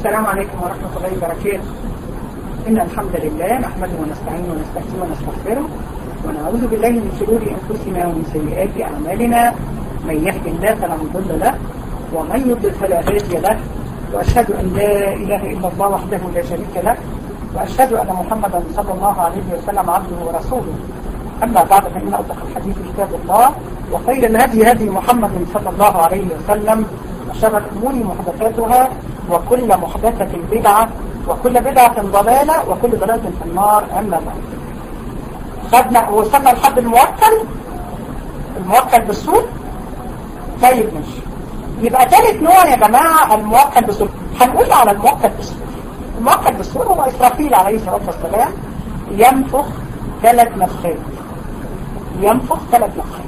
السلام عليكم ورحمة الله وبركاته إن الحمد لله نحمده ونستعينه ونستهديه ونستغفره ونعوذ بالله من شرور أنفسنا ومن سيئات أعمالنا من يهد الله فلا مضل له ومن يضلل فلا هادي له وأشهد أن لا إله إلا الله وحده لا شريك له وأشهد أن محمدا صلى الله عليه وسلم عبده ورسوله أما بعد فإن أصدق الحديث كتاب الله وخير الهدي هدي محمد صلى الله عليه وسلم وشر الأمور محدثاتها وكل محدثة بدعة وكل بدعة ضلالة وكل ضلالة في النار أما بعد خدنا وصلنا لحد الموكل الموكل بالسوق طيب ماشي يبقى ثالث نوع يا جماعة الموكل بالسوق هنقول على الموكل بالسوق الموكل بالسوق هو إسرافيل عليه الصلاة والسلام ينفخ ثلاث نفخات ينفخ ثلاث نفخات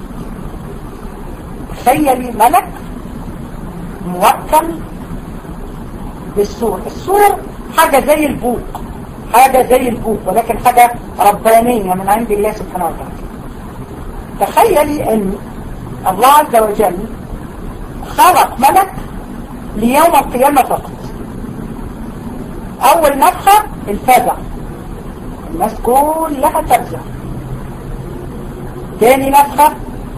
تخيلي ملك موكل بالسور السور حاجة زي البوق حاجة زي البوق ولكن حاجة ربانية من عند الله سبحانه وتعالى تخيلي ان الله عز وجل خلق ملك ليوم القيامة فقط اول نفخة الفزع الناس كلها تفزع تاني نفخة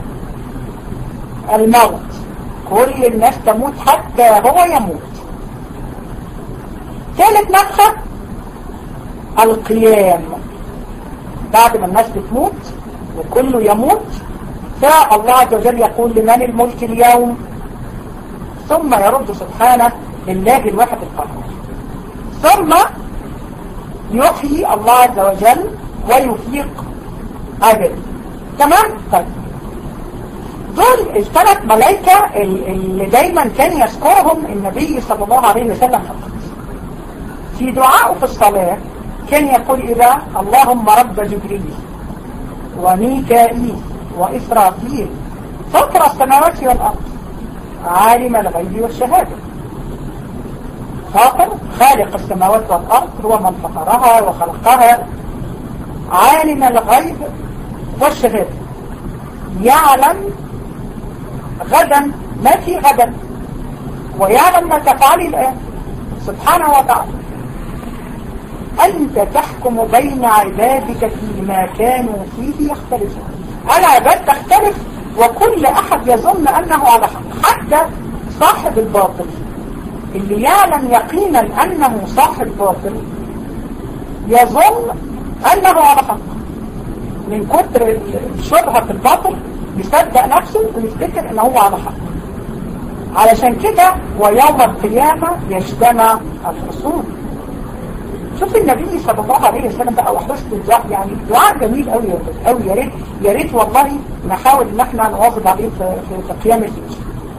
الموت كل الناس تموت حتى هو يموت ثالث نفخة القيام بعد ما الناس بتموت وكله يموت فالله عز وجل يقول لمن الملك اليوم ثم يرد سبحانه لله الواحد القهار ثم يحيي الله عز وجل ويفيق عبده تمام طيب دول الثلاث ملائكة اللي دايما كان يذكرهم النبي صلى الله عليه وسلم فقط في دعائه في الصلاة كان يقول إذا اللهم رب جبريل وميكائيل وإسرافيل فطر السماوات والأرض عالم الغيب والشهادة فاطر خالق السماوات والأرض هو من فطرها وخلقها عالم الغيب والشهادة يعلم غدا ما في غدا ويعلم ما تفعلي الآن سبحانه وتعالى أنت تحكم بين عبادك فيما كانوا فيه يختلفون العباد تختلف وكل أحد يظن أنه على حق حتى صاحب الباطل اللي يعلم يقينا أنه صاحب باطل يظن أنه على حق من كتر الشبهة في الباطل يصدق نفسه ويفتكر أنه هو على حق علشان كده ويوم القيامة يجتمع الخصوم شوف النبي صلى الله عليه وسلم بقى وحدث الدعاء يعني دعاء جميل قوي قوي يا ريت يا ريت والله نحاول ان احنا نواظب عليه في, في, في قيام الليل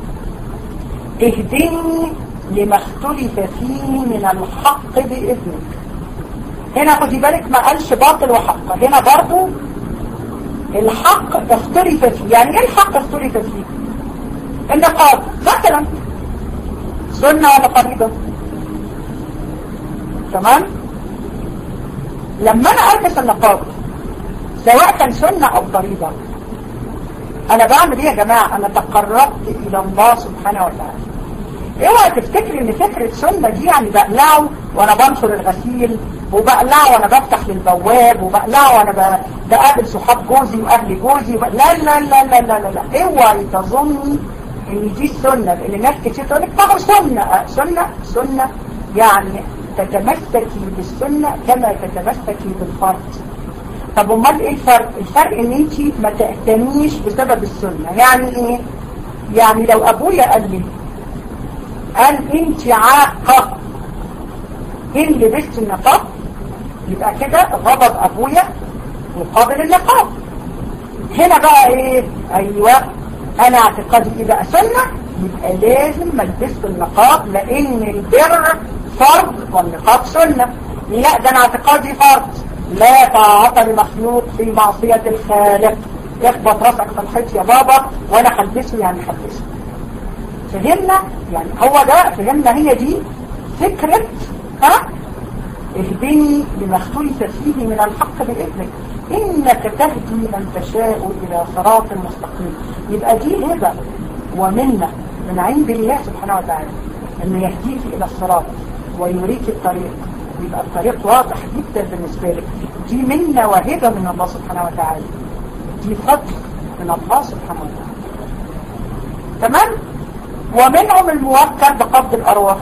اهدني لما اختلف فيه من الحق باذنك هنا خدي بالك ما قالش باطل وحق هنا برضه الحق اختلف فيه يعني ايه الحق اختلف فيه النقاب مثلا سنة ولا فريضة تمام لما انا البس النقاب سواء كان سنة او فريضة انا بعمل ايه يا جماعة انا تقربت الى الله سبحانه وتعالى اوعى تفتكري ان فكرة سنة دي يعني بقلعه وانا بنشر الغسيل وبقلعه وانا بفتح للبواب وبقلعه وانا بقابل صحاب جوزي واهل جوزي وب... لا لا لا لا لا لا لا اوعي تظني ان دي السنة لان ناس كتير تقول لك طبعا سنة أه سنة سنة يعني تتمسكي بالسنة كما تتمسكي بالفرض طب امال ايه الفرق الفرق ان انت ما تهتميش بسبب السنة يعني ايه يعني لو ابويا قال لي قال انت عاقة ان لبست النقاب يبقى كده غضب ابويا مقابل النقاب هنا بقى ايه ايوه انا اعتقادي ايه بقى سنة يبقى لازم ما البسش النقاب لان البر فرض والنقاب سنة لا ده انا اعتقادي فرض لا طاعة لمخلوق في معصية الخالق اخبط راسك في الحيط يا بابا وانا هلبسه يعني هلبسه فهمنا يعني هو ده فهمنا هي دي فكرة ها اهدني لما اختلف فيه من الحق بإذنك إنك تهدي من تشاء إلى صراط مستقيم يبقى دي هبة ومنة من عند الله سبحانه وتعالى أنه يهديك إلى الصراط ويريك الطريق يبقى الطريق واضح جدا بالنسبة لك دي منة وهبة من الله سبحانه وتعالى دي فضل من الله سبحانه وتعالى تمام ومنهم الموكل بقبض الأرواح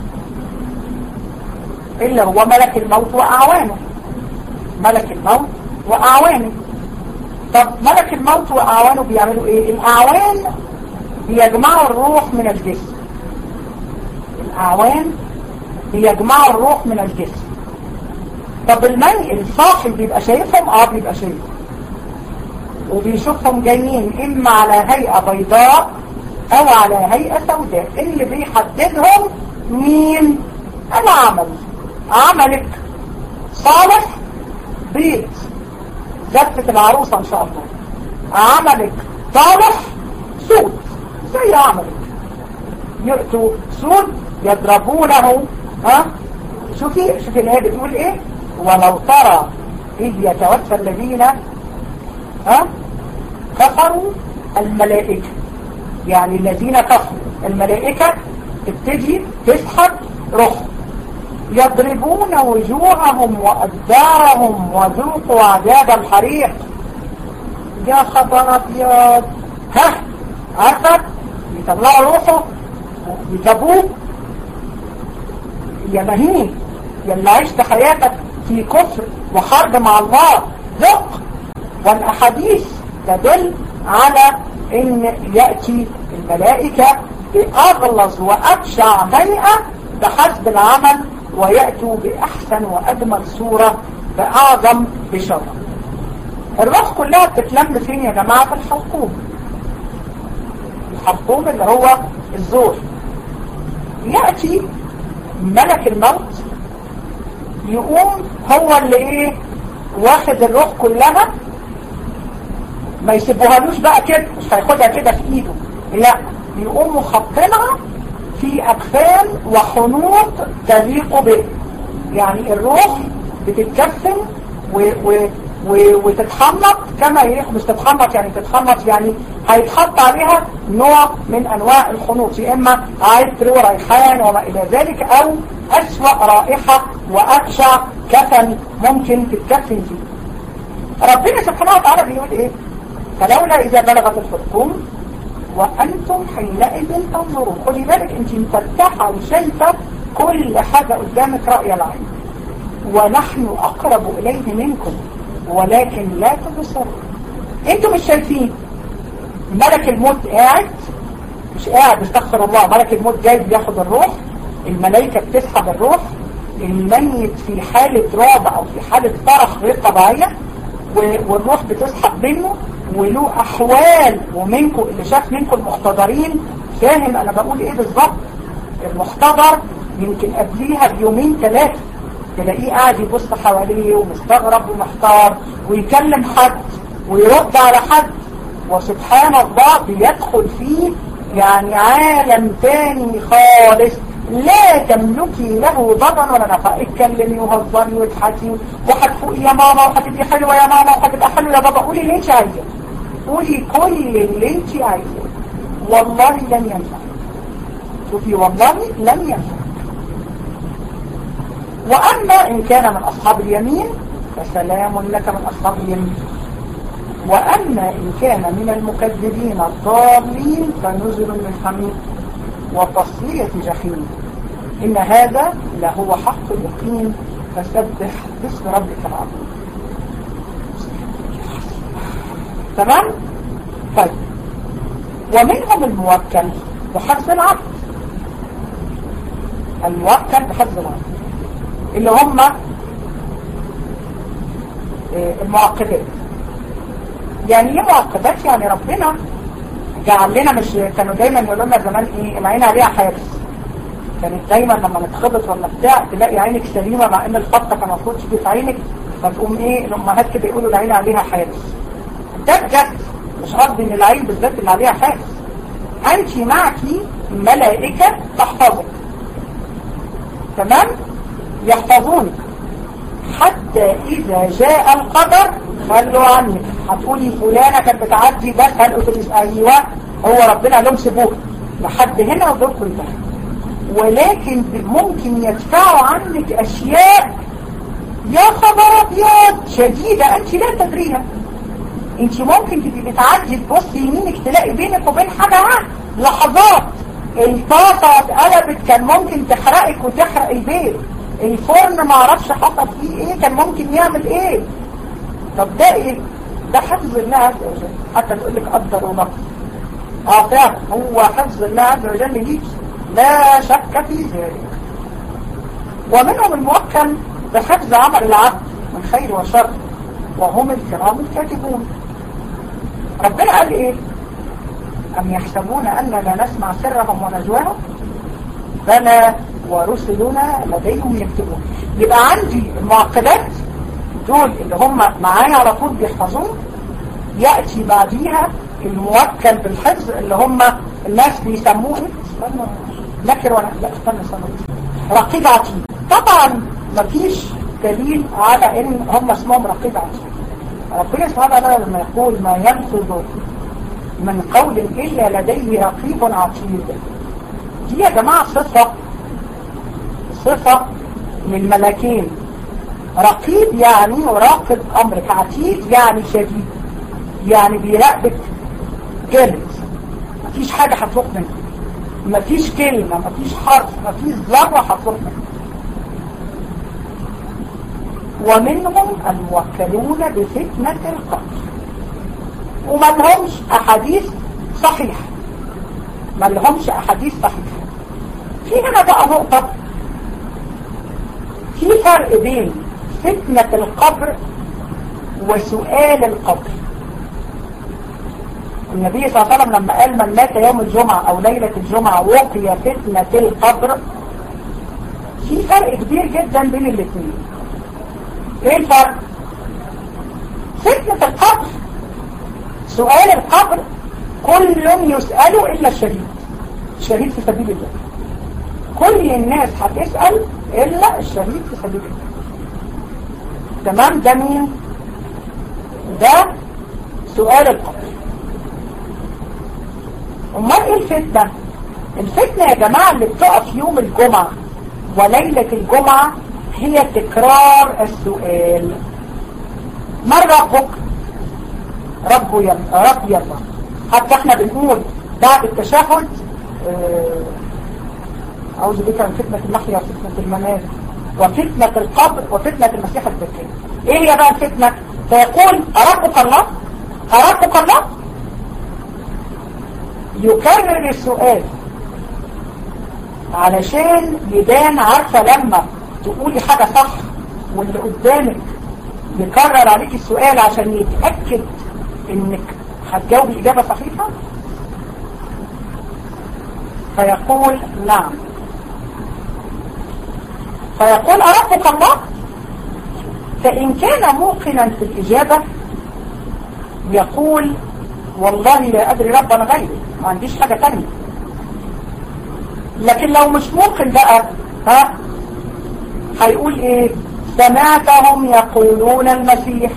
اللي هو ملك الموت وأعوانه ملك الموت وأعوانه طب ملك الموت وأعوانه بيعملوا ايه الأعوان بيجمعوا الروح من الجسم الأعوان بيجمعوا الروح من الجسم طب المي الصاحي بيبقى شايفهم اه بيبقى شايفهم وبيشوفهم جايين اما على هيئة بيضاء او على هيئة سوداء اللي بيحددهم مين العمل عملك صالح بيض زفة العروسة ان شاء الله عملك صالح سود زي عملك يأتوا سود يضربونه ها شوفي شوفي الآية بتقول ايه ولو ترى إذ يتوفى الذين ها كفروا الملائكة يعني الذين كفروا الملائكة تبتدي تسحب روحهم يضربون وجوههم وأدبارهم وذوقوا عذاب الحريق يا خبر أبيض ها عارفة يطلعوا روحه يجابوه يا مهين يا اللي عشت حياتك في كفر وحرب مع الله ذق والأحاديث تدل على ان يأتي الملائكة بأغلظ وأبشع هيئة بحسب العمل ويأتوا بأحسن وأجمل صورة بأعظم بشرة الروح كلها بتتلم فين يا جماعة في الحلقوم الحلقوم اللي هو الزور يأتي ملك الموت يقوم هو اللي ايه واخد الروح كلها ما يسيبوهالوش بقى كده مش هياخدها كده في ايده لا يقوم مخطنها في اكفان وحنوط تليق به يعني الروح بتتكفن و و و وتتحمط كما يليق مش تتحمط يعني تتحمط يعني هيتحط عليها نوع من انواع الخنوط يا اما عطر وريحان وما الى ذلك او اسوأ رائحة وابشع كفن ممكن تتكفن فيه ربنا سبحانه وتعالى بيقول ايه فلولا اذا بلغت الحلقوم وانتم حينئذ تنظرون خلي بالك انت مفتحة وشايفة كل حاجة قدامك رأي العين ونحن اقرب اليه منكم ولكن لا تبصرون انتم مش شايفين ملك الموت قاعد مش قاعد استغفر الله ملك الموت جاي بياخد الروح الملائكة بتسحب الروح الميت في حالة رعب او في حالة فرح غير طبيعية والروح بتسحب منه وله احوال ومنكم اللي شاف منكم المحتضرين فاهم انا بقول ايه بالظبط المحتضر يمكن قبليها بيومين ثلاثة تلاقيه قاعد يبص حواليه ومستغرب ومحتار ويكلم حد ويرد على حد وسبحان الله بيدخل فيه يعني عالم تاني خالص لا تملكي له ضرا ولا نفع اتكلمي وهزري واضحكي وهتفوقي يا ماما وهتبقي حلوه يا ماما وهتبقى حلوه يا بابا قولي اللي انت عايزاه قولي كل اللي انت عايزاه والله لن ينفع شوفي والله لن ينفع وأما إن كان من أصحاب اليمين فسلام لك من أصحاب اليمين وأما إن كان من المكذبين الضالين فنزل من حميم وتصلية جحيم إن هذا لهو حق اليقين فسبح باسم ربك العظيم تمام؟ طيب ومنهم الموكل بحفظ العبد الموكل بحفظ العبد اللي هم المعقبات يعني ايه معقبات يعني ربنا جعل لنا مش كانوا دايما يقولوا لنا زمان ايه العين عليها حارس كانت دايما لما نتخبط ولا بتاع تلاقي عينك سليمه مع ان الخبطه كان المفروض تيجي في عينك فتقوم ايه الامهات كده يقولوا العين عليها حارس ده بجد مش قصدي ان العين بالذات اللي عليها حارس انت معكي ملائكه تحفظك تمام يحفظونك حتى إذا جاء القدر خلوا عنك هتقولي فلانة كانت بتعدي بس هالأتوبيس أيوة هو ربنا لهم سيبوك لحد هنا ودوركم انتهى ولكن ممكن يدفعوا عنك اشياء يا خبر ابيض شديدة انت لا تدريها انت ممكن تبقي بتعدي تبص يمينك تلاقي بينك وبين حاجة لحظات الطاسة اتقلبت كان ممكن تحرقك وتحرق البيت الفرن ما عرفش حصل فيه ايه كان ممكن يعمل ايه طب ده ايه ده حفظ الله عز وجل حتى تقول لك قدر ونقص اه فعلا هو حفظ الله عز وجل ليك لا شك في ذلك ومنهم الموكل بحفظ عمل العبد من خير وشر وهم الكرام الكاتبون ربنا قال ايه أم يحسبون أننا لا نسمع سرهم ونجواهم بلى ورسلنا لديهم يكتبون يبقى عندي المعقدات دول اللي هم معايا على طول بيحفظون يأتي بعديها الموكل بالحفظ اللي هم الناس بيسموه نكر ولا لا استنى استنى رقيب عتيد طبعا مفيش دليل على ان هم اسمهم رقيب عتيد ربنا سبحانه وتعالى لما يقول ما ينفذ من قول إلا لديه رقيب عتيد دي يا جماعة صفة صفة للملكين رقيب يعني يراقب أمرك عتيد يعني شديد يعني بيراقبك جامد مفيش حاجة هتروح منك مفيش كلمة مفيش حرف مفيش ذرة هتروح منك ومنهم الموكلون بفتنة القتل وما لهمش أحاديث صحيحة ما لهمش أحاديث صحيحة في هنا بقى نقطة في فرق بين فتنة القبر وسؤال القبر النبي صلى الله عليه وسلم لما قال من مات يوم الجمعة أو ليلة الجمعة وقي فتنة القبر في فرق كبير جدا بين الاثنين ايه الفرق فتنة القبر سؤال القبر كل يوم يسأله إلا الشهيد الشهيد في سبيل الله كل الناس هتسأل إلا الشهيد في سبيل الله تمام ده مين ده سؤال القبر امال ايه الفتنة الفتنة يا جماعة اللي بتقف يوم الجمعة وليلة الجمعة هي تكرار السؤال من ربك ربه يم رب يلا حتى احنا بنقول بعد التشهد اعوذ بك من فتنة المحيا وفتنة الممات وفتنة القبر وفتنة المسيح الدجال ايه هي بقى الفتنة فيقول أربك الله أربك الله يكرر السؤال علشان يبان عارفة لما تقولي حاجة صح واللي قدامك يكرر عليك السؤال عشان يتأكد انك هتجاوبي اجابة صحيحة فيقول نعم فيقول أربك الله فإن كان موقنا في الإجابة يقول والله لا أدري ربا غيري ما عنديش حاجة تانية لكن لو مش موقن بقى ها هيقول ايه سمعتهم يقولون المسيح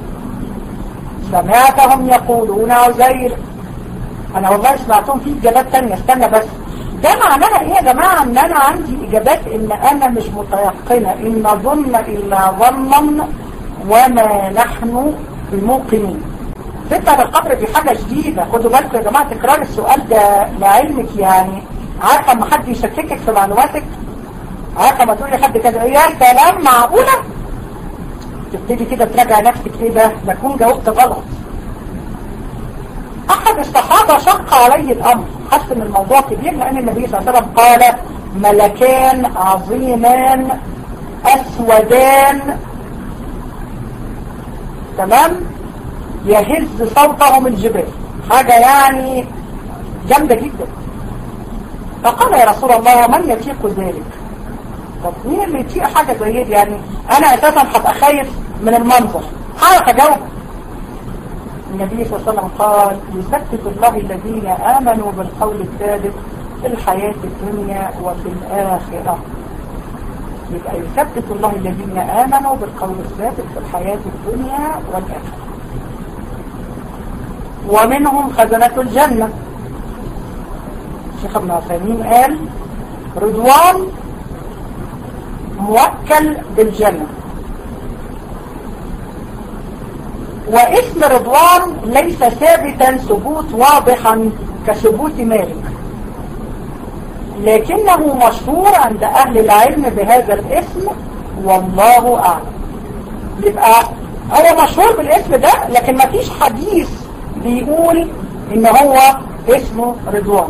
سمعتهم يقولون عزير انا والله سمعتهم في اجابات تانية استنى بس ده معناها ايه يا جماعة ان انا عندي اجابات ان انا مش متيقنة ان ظن الا ظنا وما نحن بموقنين فتنة القبر دي حاجة جديدة خدوا بالكم يا جماعة تكرار السؤال ده لعلمك يعني عارفة اما حد يشككك في معلوماتك عارفة ما تقولي حد كده يا سلام معقولة تبتدي كده تراجع نفسك ايه ده ده كون جاوبت غلط احد الصحابة شق عليه الامر حس ان الموضوع كبير لان النبي صلى الله عليه وسلم قال ملكان عظيمان اسودان تمام يهز صوتهم الجبال حاجة يعني جامدة جدا فقال يا رسول الله من يطيق ذلك طب مين اللي يطيق حاجة زي دي يعني انا اساسا هبقى خايف من المنظر هعرف اجاوب النبي صلى الله عليه وسلم قال يثبت الله الذين آمنوا بالقول الثابت في الحياة الدنيا وفي الآخرة يبقى يثبت الله الذين آمنوا بالقول الثابت في الحياة الدنيا والآخرة ومنهم خزنة الجنة الشيخ ابن عثيمين قال رضوان موكل بالجنة واسم رضوان ليس ثابتا ثبوت واضحا كثبوت مالك لكنه مشهور عند أهل العلم بهذا الاسم والله أعلم يبقى هو مشهور بالاسم ده لكن ما فيش حديث بيقول ان هو اسمه رضوان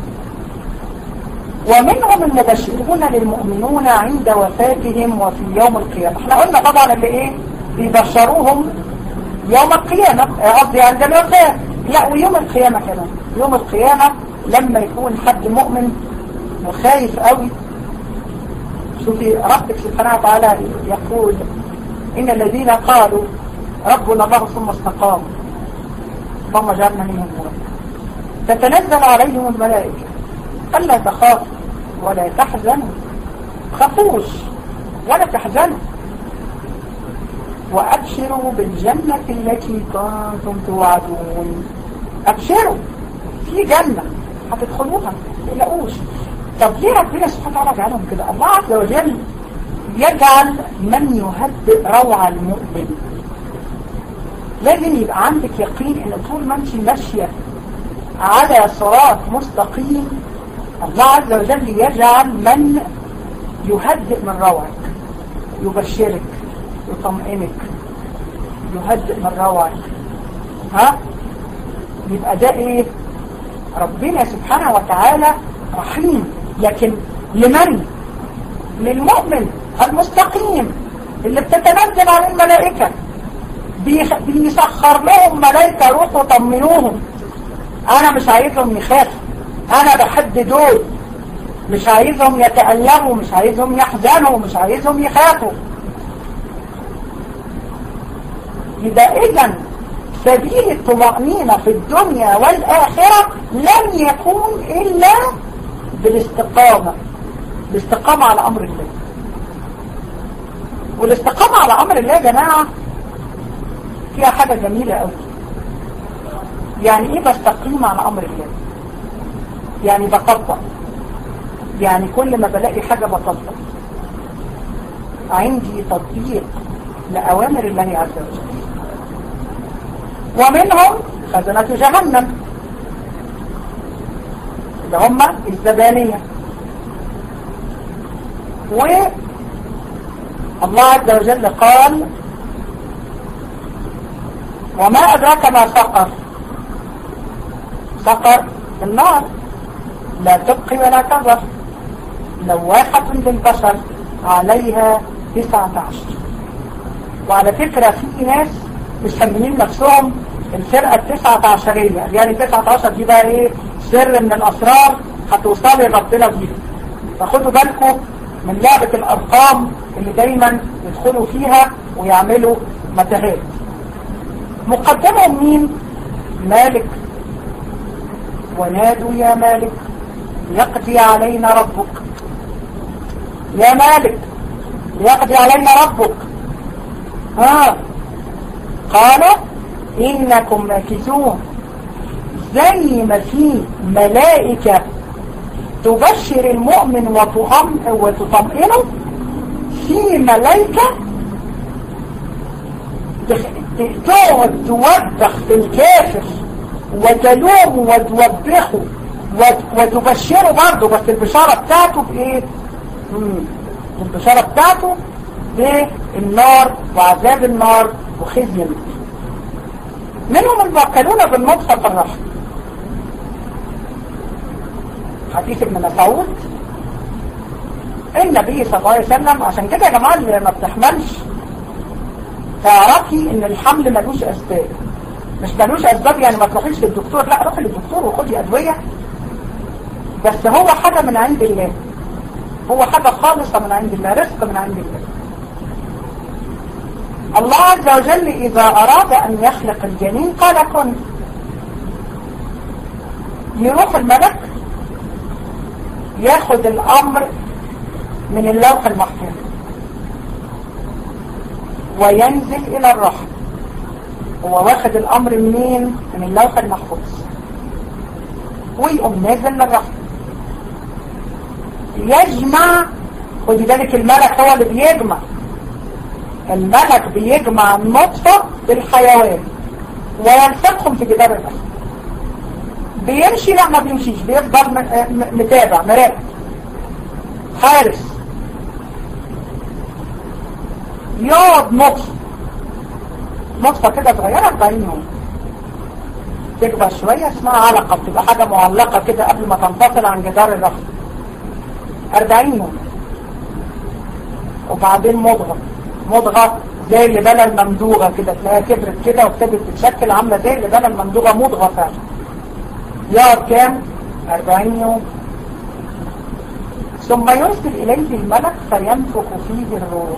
ومنهم المبشرون للمؤمنون عند وفاتهم وفي يوم القيامة احنا قلنا طبعا اللي ايه بيبشروهم يوم القيامة قصدي عند الوفاة لا ويوم القيامة كمان يوم القيامة لما يكون حد مؤمن وخايف قوي شوفي ربك سبحانه وتعالى يقول إن الذين قالوا ربنا الله ثم استقاموا اللهم جعلنا منهم تتنزل عليهم الملائكة ألا تخافوا ولا تحزنوا خافوش ولا تحزنوا وأبشروا بالجنة التي كنتم توعدون أبشروا في جنة هتدخلوها ما تقلقوش طب ليه ربنا سبحانه وتعالى جعلهم كده الله عز وجل يجعل من يهدئ روع المؤمن لازم يبقى عندك يقين ان طول ما انت ماشيه على صراط مستقيم الله عز وجل يجعل من يهدئ من روعك يبشرك يطمئنك يهدئ من روعك ها يبقى ده ايه ربنا سبحانه وتعالى رحيم لكن لمن للمؤمن المستقيم اللي بتتنزل على الملائكة بيسخر لهم ملائكة روحوا طمنوهم انا مش عايزهم يخافوا انا بحب دول مش عايزهم يتألموا مش عايزهم يحزنوا مش عايزهم يخافوا يبقى اذا سبيل الطمأنينة في الدنيا والآخرة لن يكون إلا بالاستقامة الاستقامة على أمر الله والاستقامة على أمر الله يا جماعة فيها حاجة جميلة قوي يعني ايه بستقيم على أمر الله يعني بطبق يعني كل ما بلاقي حاجة بطبق عندي تطبيق لأوامر الله عز وجل ومنهم خزنة جهنم اللي هم الزبانية والله عز وجل قال وما أدراك ما سقر سقر النار لا تبقي ولا تذر لواحة للبشر عليها تسعة عشر وعلى فكرة في ناس مسميين نفسهم الفرقة التسعة عشرية يعني تسعة عشر دي بقى ايه سر من الأسرار هتوصلي لربنا بيها فخدوا بالكم من لعبة الأرقام اللي دايما يدخلوا فيها ويعملوا متاهات مقدمهم مين مالك ونادوا يا مالك يقضي علينا ربك يا مالك يقضي علينا ربك ها قال إنكم ماكثون زي ما في ملائكة تبشر المؤمن وتطمئنه في ملائكة تقعد توبخ في الكافر وتلومه وتوبخه وتبشره برضه بس البشارة بتاعته بإيه؟ البشارة بتاعته بالنار وعذاب النار وخزي النار منهم الموكلون بالنطفة في الرحم حديث ابن مسعود النبي صلى الله عليه وسلم عشان كده يا جماعة اللي ما بتحملش تعرفي ان الحمل ملوش اسباب مش ملوش اسباب يعني ما تروحيش للدكتور لا روحي للدكتور وخدي ادوية بس هو حاجة من عند الله هو حاجة خالصة من عند الله رزق من عند الله الله عز وجل إذا أراد أن يخلق الجنين قال كن يروح الملك ياخد الأمر من اللوح المحفوظ وينزل إلى الرحم هو واخد الأمر منين من اللوح المحفوظ ويقوم نازل للرحم يجمع خدي بالك الملك هو اللي بيجمع الملك بيجمع النطفة بالحيوان ويلصقهم في جدار الأسد بيمشي لا ما بيمشيش بيفضل متابع مراقب حارس يقعد نطفة نطفة كده صغيرة 40 يوم تكبر شوية اسمها علقة بتبقى حاجة معلقة كده قبل ما تنفصل عن جدار الرحم 40 يوم وبعدين مضغة مضغة زي اللبانة الممدوغة كده تلاقيها كبرت كده وابتدت تتشكل عاملة زي اللبانة الممدوغة مضغة فعلا يقعد كام؟ 40 يوم ثم يرسل إليه الملك فينفخ فيه الروح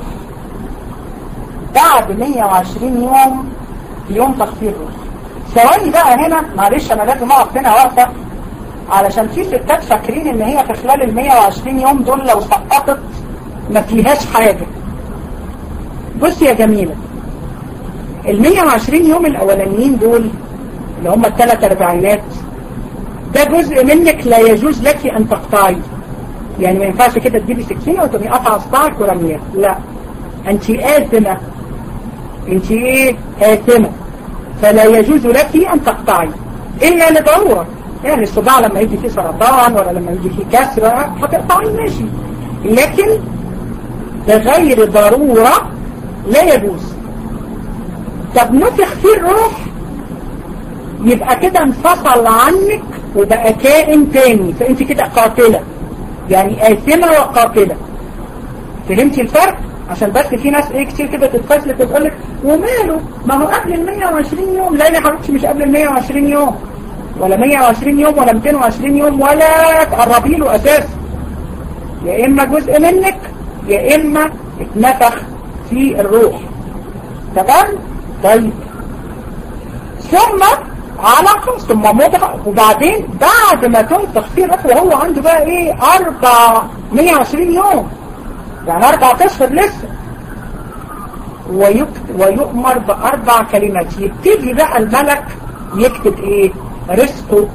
بعد 120 يوم ينفخ فيه الروح ثواني بقى هنا معلش انا لازم اقف هنا واقفه علشان في ستات فاكرين ان هي في خلال ال 120 يوم دول لو سقطت ما فيهاش حاجة بص يا جميلة ال 120 يوم الاولانيين دول اللي هم الثلاث اربعينات ده جزء منك لا يجوز لك ان تقطعي يعني ما ينفعش كده تجيبي سكينة وتقومي قطع اصبعك ورميها لا انت آثمة انت ايه آثمة فلا يجوز لك ان تقطعي الا لضرورة يعني الصباع لما يجي فيه سرطان ولا لما يجي فيه كسرة هتقطعي ماشي لكن بغير ضرورة لا يجوز طب نفخ فيه الروح يبقى كده انفصل عنك وبقى كائن تاني فانت كده قاتلة يعني آثمة وقاتلة فهمتي الفرق؟ عشان بس في ناس ايه كتير كده تتفصل تقول لك وماله ما هو قبل ال 120 يوم لا يا حبيبتي مش قبل ال 120 يوم ولا 120 يوم ولا 220 يوم ولا تقربي له اساسا يا اما جزء منك يا اما اتنفخ في الروح تمام طيب ثم علقة ثم مضغة وبعدين بعد ما تنفخ فيه الروح وهو عنده بقى ايه اربع 120 يوم يعني اربع اشهر لسه ويؤمر باربع كلمات يبتدي بقى الملك يكتب ايه رزقه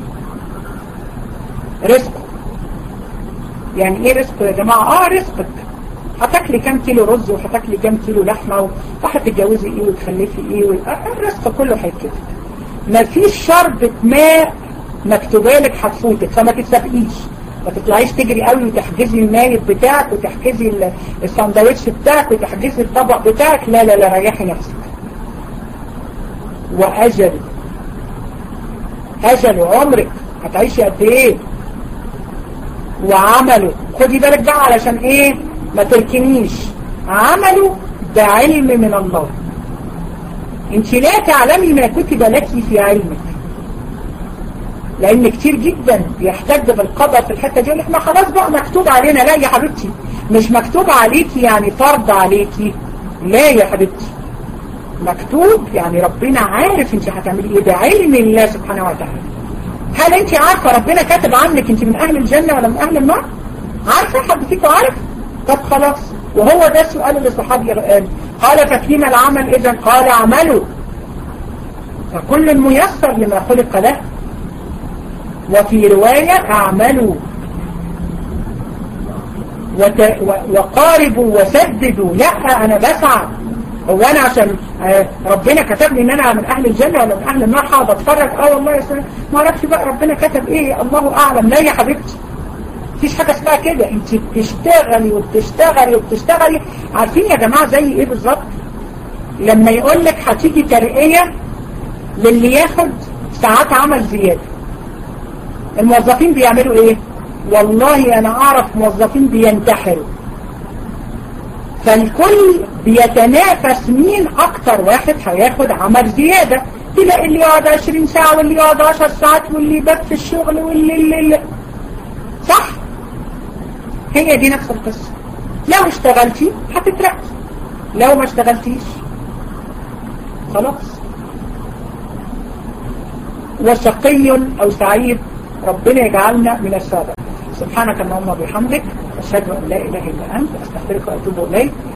رزقه يعني ايه رزقه يا جماعة اه رزقك هتاكلي كام كيلو رز وهتاكلي كام كيلو لحمة وهتتجوزي ايه وتخلفي ايه الرزق كله هيتكتب مفيش شربة ماء مكتوبة لك هتفوتك فما تتسابقيش ما تطلعيش تجري قوي وتحجزي النايب بتاعك وتحجزي الساندوتش بتاعك وتحجزي الطبق بتاعك لا لا لا ريحي نفسك واجل اجل عمرك هتعيشي قد ايه وعمله خدي بالك بقى علشان ايه ما تركنيش عمله ده علم من الله انت لا تعلمي ما كتب لك في علمك لان كتير جدا بيحتج بالقضاء في الحتة دي يقول لك ما خلاص بقى مكتوب علينا لا يا حبيبتي مش مكتوب عليكي يعني فرض عليكي لا يا حبيبتي مكتوب يعني ربنا عارف انت هتعملي ايه ده علم الله سبحانه وتعالى هل انت عارفة ربنا كاتب عنك انت من اهل الجنة ولا من اهل النار عارفة حد فيكم عارف طب خلاص وهو ده السؤال اللي الصحابي قال قال ففيما العمل اذا قال اعملوا فكل ميسر لما خلق له وفي رواية اعملوا وت... و... وقاربوا وسددوا لا انا بسعى هو انا عشان ربنا كتب لي ان انا من اهل الجنة ولا من اهل النار هقعد اتفرج اه والله يا سلام ما اعرفش بقى ربنا كتب ايه الله اعلم لا يا حبيبتي مفيش حاجة اسمها كده انت بتشتغلي وبتشتغلي وبتشتغلي عارفين يا جماعة زي ايه بالظبط لما يقول لك هتيجي ترقية للي ياخد ساعات عمل زيادة الموظفين بيعملوا ايه والله انا اعرف موظفين بينتحروا فالكل بيتنافس مين اكتر واحد هياخد عمل زيادة تلاقي اللي يقعد 20 ساعة واللي يقعد 10 ساعات واللي يبات في الشغل واللي اللي اللي صح هي دي نفس القصة لو اشتغلتي هتترقي لو ما اشتغلتيش خلاص وشقي او سعيد ربنا يجعلنا من السادة سبحانك اللهم وبحمدك أشهد أن لا إله إلا أنت أستغفرك وأتوب إليك